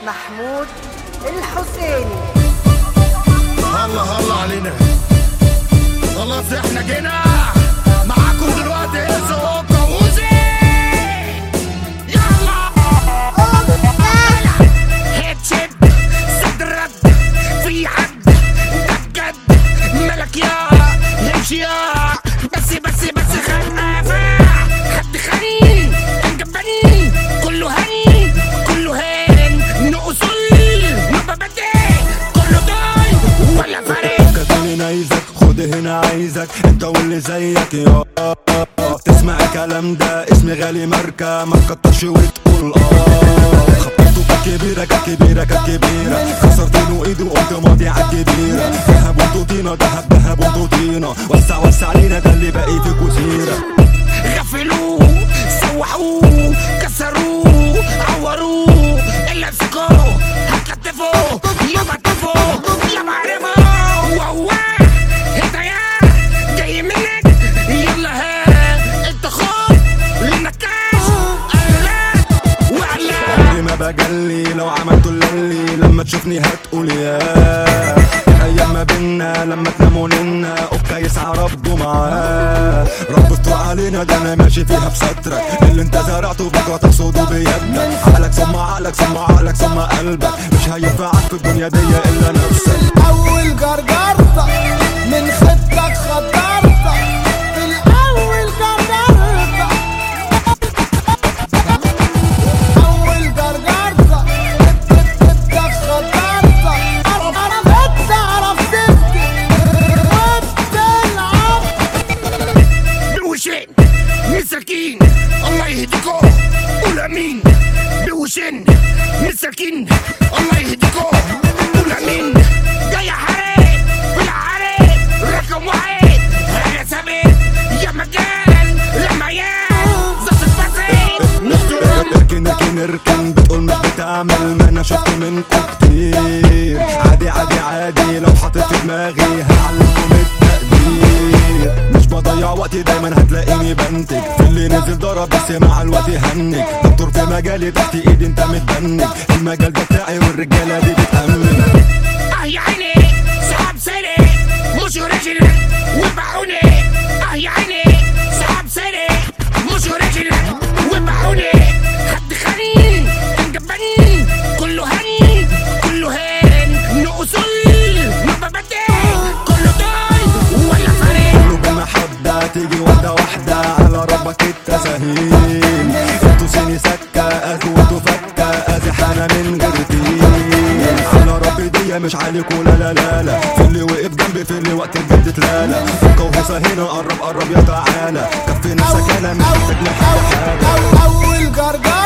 محمود الحسيني الله الله علينا خلاص احنا جينا معاكم دلوقتي اسقوا كوزي يلا هيد شد صدر رد في حد ده بجد ملك يا يمشي يا بس بس بس خلافة حد خنين كان جبانين كله هني كله هان نقصل ما ببدأ كله ضاي ولا فارق كاتبين عايزك خد هنا عايزك انت واللي زيك يا تسمع الكلام ده اسمي غالي ماركة ما تكترش وتقول اه خبطته كبيرة كبيرة كبيرة كسرت له ايده وقمت ماضي عالكبيرة دهب وطوطينا دهب دهب وطوطينا وسع وسع علينا ده اللي باقي في كوزيرة غفلوه سوحوه كسروه عوروه اللي مسكوه هتكتفوه يا بطفوه يا معرفه وهو انت يا جاي منك يلا ها انت خد لنكاش قلات وقلات عمري ما بجلي لو عملت اللي لما تشوفني هتقول يا ايام ما بينا لما تناموا لنا اوكا يسعى ربه معاه رب استر علينا ده انا ماشي فيها بسترك اللي انت زرعته بكره تحصده بيدك عقلك ثم عقلك ثم عقلك ثم قلبك مش هينفعك في الدنيا دي الا نفسك اول جرجرتك من خدك خدرتك في الاول جرجرتك اول جرجرتك خدك خدرتك انا بتعرف تبكي وبتلعب بوشين مساكين الله يهديكم قول امين بوشين مساكين الله يهديكم قول امين جاي حريق في العريق رقم واحد انا ثابت يا مكان لما يا زفت بسيط نختار اركن اركن اركن بتقول مش بتعمل ما انا شفت منكم كتير عادي عادي عادي لو حطيت في دماغي هعلمكم التقدير مش بضيع وقتي دايما هتلاقيني بنتج في اللي نزل ضرب بس مع الوقت هنج دكتور في مجالي تحت ايدي انت متبنج المجال ده بتاعي والرجاله دي بتأمن اه يا عيني صحاب سري مش اوريجينال وبعوني اه يا عيني صحاب سري مش اوريجينال وبعوني حد خنين كان جبانين كله هني كله هان نقصل ما ببدأ كله ضاي ولا فارق كله بالمحبة تيجي واحدة واحدة على ربك التساهيل انتوا سيني سكة اخوته فكة ازحانة من غير تقيل على ربي دي مش عليكوا لا لا لا لا في اللي وقف جنبي في اللي وقت الجد تلالا فكة وهوسة هنا قرب قرب يا تعالى كفي نفسك انا مش محتاج لحد حاجة اول جرجرتك